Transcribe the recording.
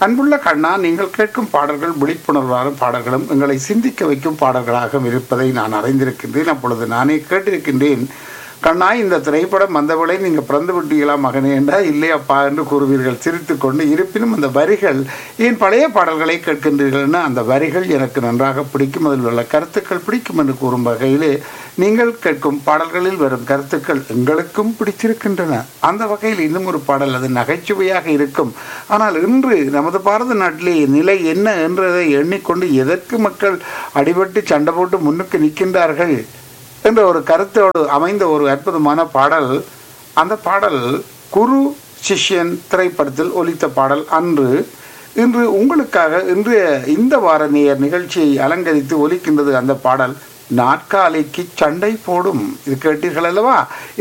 அன்புள்ள கண்ணா நீங்கள் கேட்கும் பாடல்கள் விழிப்புணர்வான பாடல்களும் எங்களை சிந்திக்க வைக்கும் பாடல்களாக இருப்பதை நான் அறிந்திருக்கின்றேன் அப்பொழுது நானே கேட்டிருக்கின்றேன் கண்ணா இந்த திரைப்படம் வந்தவளை நீங்கள் பிறந்து விட்டீங்களா மகனே என்றா இல்லையாப்பா என்று கூறுவீர்கள் சிரித்து கொண்டு இருப்பினும் அந்த வரிகள் ஏன் பழைய பாடல்களை கேட்கின்றீர்கள்னு அந்த வரிகள் எனக்கு நன்றாக பிடிக்கும் அதில் உள்ள கருத்துக்கள் பிடிக்கும் என்று கூறும் வகையிலே நீங்கள் கேட்கும் பாடல்களில் வரும் கருத்துக்கள் எங்களுக்கும் பிடித்திருக்கின்றன அந்த வகையில் இன்னும் ஒரு பாடல் அது நகைச்சுவையாக இருக்கும் ஆனால் இன்று நமது பாரத நாட்டிலே நிலை என்ன என்றதை எண்ணிக்கொண்டு எதற்கு மக்கள் அடிபட்டு சண்டை போட்டு முன்னுக்கு நிற்கின்றார்கள் என்ற ஒரு கருத்தோடு அமைந்த ஒரு அற்புதமான பாடல் அந்த பாடல் குரு சிஷ்யன் திரைப்படத்தில் ஒலித்த பாடல் அன்று இன்று உங்களுக்காக இன்றைய இந்த வார நேயர் நிகழ்ச்சியை அலங்கரித்து ஒலிக்கின்றது அந்த பாடல் நாற்காலிக்கு சண்டை போடும் இது கேட்டீர்கள் அல்லவா